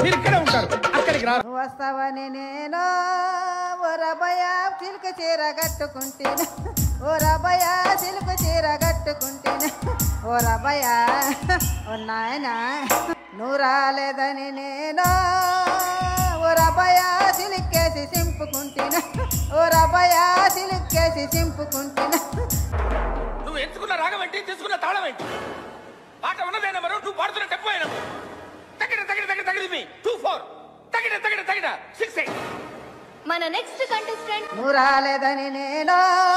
మీరు ఇక్కడే ఉంటారు అక్కడికి రా నువ్వు వస్తావని నేను ఓ రబయ చిలుక చీర కట్టుకుంటేనే ఓ రబయ చిలుక చీర కట్టుకుంటేనే ఓ రబయ ఓ నాయన నువ్వు రాలేదని నేను ఓ రబయ చిలుక్కేసి సింపుకుంటేనే ఓ రబయ చిలుక్కేసి సింపుకుంటేనే నువ్వు ఎంచుకున్న రాగం ఏంటి తీసుకున్న తాళం ఏంటి పాట ఉన్నదే నెంబరు నువ్వు పాడుతున్న టెంపో అయినా తగిన తగిన తగిన తగిలిమి టూ ఫోర్ తగిన తగిన తగిన సిక్స్ ఎయిట్ మన నెక్స్ట్ కంటెస్టెంట్ నువ్వు రాలేదని నేను